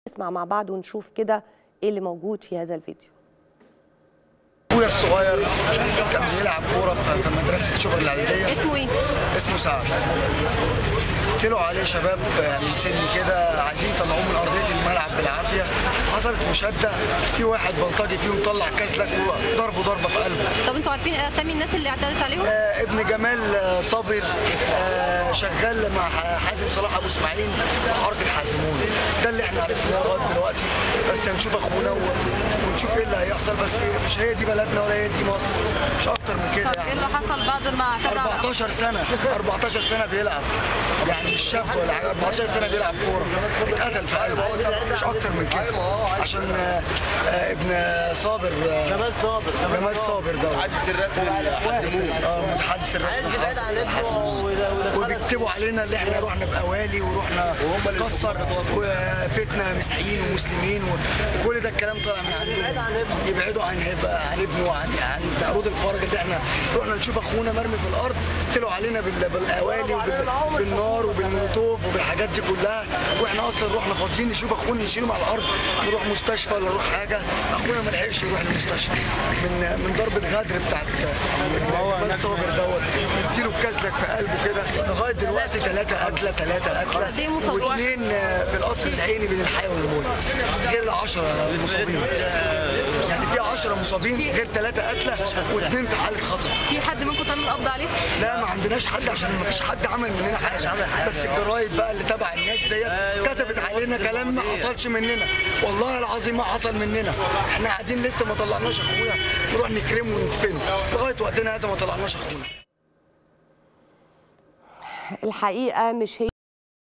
نسمع مع بعض ونشوف كده ايه اللي موجود في هذا الفيديو اخويا الصغير كان بيلعب كوره في في مدرسه شبرا العدليه اسمه ايه؟ اسمه سعد طلعوا عليه شباب من سن كده عايزين يطلعوه من ارضيه الملعب بالعافيه حصلت مشاده في واحد بلطجي فيهم طلع كسلك وضربه ضربه في قلبه طب انتوا عارفين اسامي الناس اللي اعتدت عليهم؟ آه ابن جمال آه، صابر آه شغال مع ح- حازم صلاح ابو اسماعيل في حركه حازمون ده اللي احنا عرفناه لغايه دلوقتي بس هنشوف اخونا و- ونشوف ايه اللي هيحصل بس مش هي دي بلدنا ولا هي دي مصر مش اكتر من كده طب ايه يعني اللي حصل بعد ما اعتدى على 14 سنه 14 سنه بيلعب يعني مش شاب ولا حاجه 14 سنه بيلعب كوره اتقتل في قلبه مش اكتر من كده عشان آه، آه، ابن صابر آه، جمال صابر جمال صابر ده المتحدث الرسمي لحازمون اه المتحدث الرسمي عايز يبعد عن ابنه حازمون. ويدخلك وبيكتبوا علينا اللي احنا رحنا بقوالي ورحنا نكسر وفتنا مسيحيين ومسلمين وكل ده الكلام طالع من يبعد عن عندهم ابنه. يبعدوا عن هبه عن ابنه وعن عن عروض الفرج اللي احنا رحنا نشوف اخونا مرمي في الارض طلعوا علينا بال- بالقوالي وبال- بالنار وبالمولوتوف وبالحاجات دي كلها واحنا اصلا رحنا فاضيين نشوف اخونا نشيله من على الارض نروح مستشفى ولا نروح حاجه اخونا ما لحقش يروح المستشفى من من ضربه غدر بتاعت جمال صابر دوت اديله بكسلك في قلبه كده لغايه دلوقتي ثلاثه قتله ثلاثه قد إيه قتله مصابين؟ واثنين في القصر العيني بين الحياه والموت غير العشره المصابين يعني في 10 مصابين غير ثلاثه قتله واثنين في حاله خطر في حد منكم تم القبض عليه؟ لا ما عندناش حد عشان ما فيش حد عمل مننا حاجه بس الجرايد بقى اللي تبع الناس ديت كتبت علينا كلام ما حصلش مننا والله العظيم ما حصل مننا احنا قاعدين لسه ما طلعناش اخونا نروح نكرمه وندفنه لغايه وقتنا هذا ما طلعناش اخونا الحقيقه مش هي